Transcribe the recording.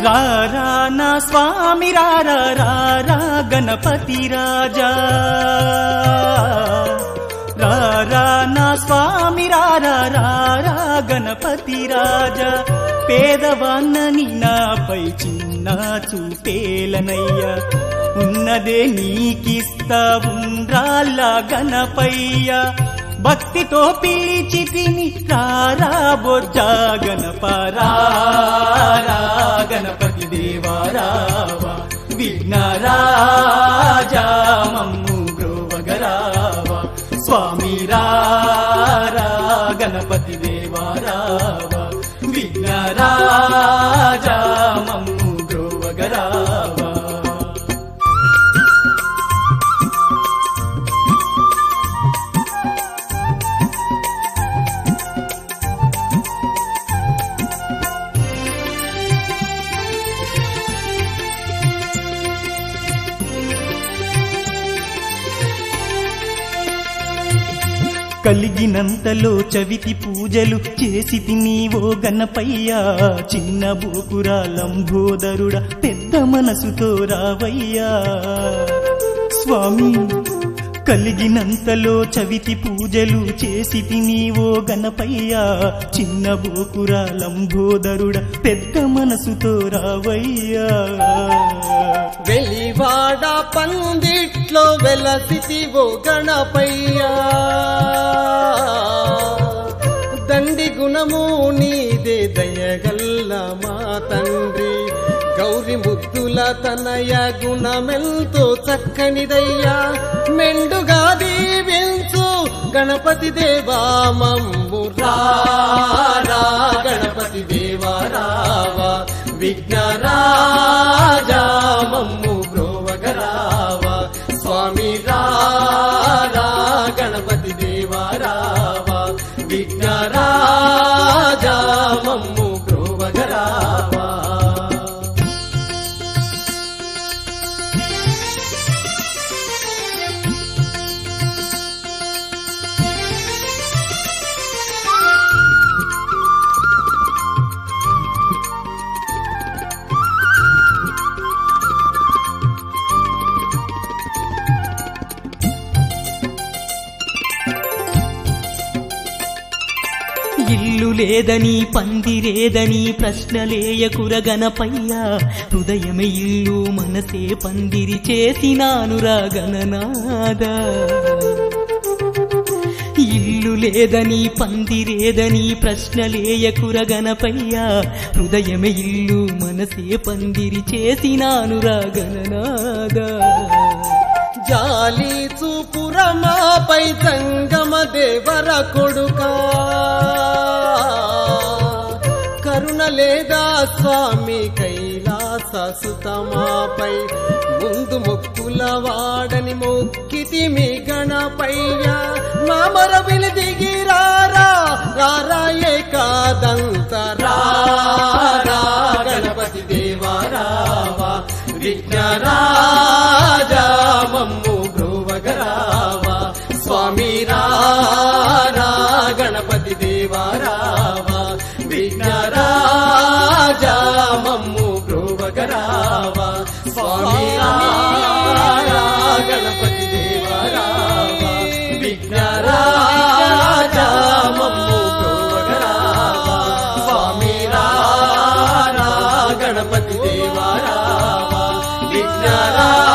రారా నా స్వామి రారా రారా గణపతి రాజా రారా నా స్వామి రారా రారా గణపతి రాజా పేదవాన్నని నాపై చిన్న చూపేలనయ్యా ఉన్నదే నీకిస్తా ఉండ్రాళ్ళ గణపయ్య భక్తితో పిలిచి తిని రారా బొజ్జా గణపరా గణపతి దేవారావా విఘ్నరాజా మమ్ము గ్రోవగరావా స్వామి రారా గణపతి దేవారావా విఘ్నరాజా మమ్ము గ్రోవగరావా కలిగినంతలో చవితి పూజలు చేసి తినీవో గణపయ్యా చిన్న బోకురా లంబోదరుడా పెద్ద మనసుతో రావయ్యా స్వామి కలిగినంతలో చవితి పూజలు చేసి తినీవో గణపయ్యా చిన్న బోకురా లంబోదరుడా పెద్ద మనసుతో రావయ్యా వెలివాడ పందిట్లో వెలసితివో గణపయ్యా దండి గుణము నీదే దయగల్ల మా తండ్రి గౌరి ముద్దుల తనయ గుణమెంతో చక్కనిదయ్యా మెండుగా దీవించు గణపతి దేవా మమ్ము రారా గణపతి దేవా రావా విఘ్నరాజా మమ్ము బ్రోవగరావా స్వామి రారా గణపతి దేవా రావా విఘ్నరాజా మమ్ము బ్రోవగరావా ఇల్లు లేదని పందిరేదని ప్రశ్నలేయకుర గణపయ్యా హృదయమే ఇల్లు మనసే పందిరి చేసినానురా గణనాద ఇల్లు లేదని పందిరేదని ప్రశ్నలేయకుర గణపయ్యా హృదయమే ఇల్లు మనసే పందిరి చేసినానురా గణనాద జాలి చూపురమాపై సంగమ దేవర కొడుకా కరుణ లేదా స్వామి కైలాస సుతమాపై ముందు మొక్కుల వాడని మొక్కితి మీ గణపయ్య మామర విని దిగి రారా రారా ఏకాదంత రారా గణపతి దేవా రావా విఘ్నరాజా మమ్ము బ్రువగరావా స్వామి రారా గణపతి దేవా రావా విఘ్నరాజా మమ్ము బ్రువగరావా స్వామి రారా గణపతి దేవా రావా విఘ్నరాజా మమ్ము బ్రువగరావా స్వామి రారా గణపతి దేవా రావా విఘ్నరా